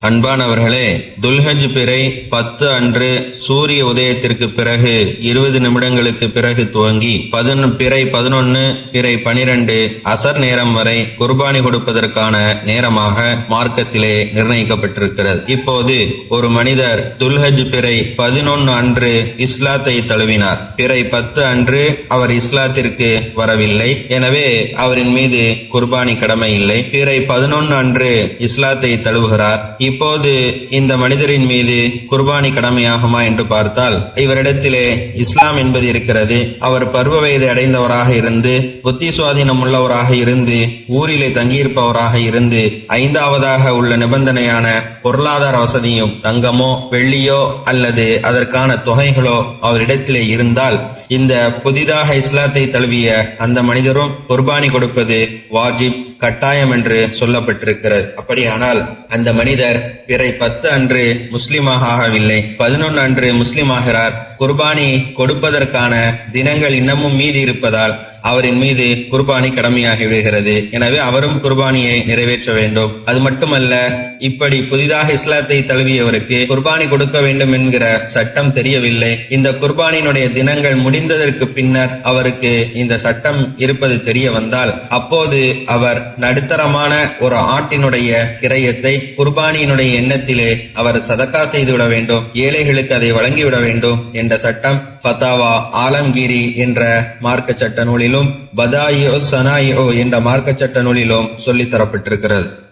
அன்பானவர்களே துல்ஹஜ் பிறை பத்து அன்று சூரிய உதயத்திற்கு பிறகு இருபது நிமிடங்களுக்கு பிறகு துவங்கி பதினொன்று பிறை பதினொன்னு பிறை பனிரெண்டு அசர் நேரம் வரை குர்பானி கொடுப்பதற்கான நேரமாக மார்க்கத்திலே நிர்ணயிக்கப்பட்டிருக்கிறது இப்போது ஒரு மனிதர் துல்ஹஜ் பிறை பதினொன்னு அன்று இஸ்லாத்தை தழுவினார் பிறை பத்து அன்று அவர் இஸ்லாத்திற்கு வரவில்லை எனவே அவரின் மீது குர்பானி கடமை இல்லை பிறை பதினொன்னு அன்று இஸ்லாத்தை தழுவுகிறார் இப்போது இந்த மனிதரின் மீது குர்பானி கடமையாகுமா என்று பார்த்தால் இவரிடத்திலே இஸ்லாம் என்பது இருக்கிறது அவர் பருவ வயது அடைந்தவராக இருந்து புத்தி சுவாதீனம் உள்ளவராக இருந்து ஊரிலே தங்கியிருப்பவராக இருந்து ஐந்தாவதாக உள்ள நிபந்தனையான பொருளாதார வசதியும் தங்கமோ வெள்ளியோ அல்லது அதற்கான தொகைகளோ அவரிடத்திலே இருந்தால் இந்த புதிதாக இஸ்லாத்தை தழுவிய அந்த மனிதரும் குர்பானி கொடுப்பது வாஜிப் கட்டாயம் என்று சொல்லப்பட்டிருக்கிறது அப்படியானால் அந்த மனிதர் பிறை பத்து அன்று முஸ்லிமாக ஆகவில்லை பதினொன்று அன்று முஸ்லிம் ஆகிறார் குர்பானி கொடுப்பதற்கான தினங்கள் இன்னமும் மீதி இருப்பதால் அவரின் மீது குர்பானி கடமையாகி விடுகிறது எனவே அவரும் குர்பானியை நிறைவேற்ற வேண்டும் அது மட்டுமல்ல இப்படி புதிதாக இஸ்லாத்தை தழுவியவருக்கு குர்பானி கொடுக்க வேண்டும் என்கிற சட்டம் தெரியவில்லை இந்த குர்பானியினுடைய தினங்கள் முடிந்ததற்கு பின்னர் அவருக்கு இந்த சட்டம் இருப்பது தெரிய வந்தால் அப்போது அவர் நடுத்தரமான ஒரு ஆட்டினுடைய கிரயத்தை குர்பானியினுடைய எண்ணத்திலே அவர் சதக்கா செய்துவிட வேண்டும் ஏழைகளுக்கு அதை வழங்கிவிட வேண்டும் என்ற சட்டம் ஃபதாவா ஆலம்கிரி என்ற மார்க்க சட்ட நூலிலும் பதாயோ சனாயோ என்ற மார்க்க சட்ட நூலிலும் சொல்லித் தரப்பட்டிருக்கிறது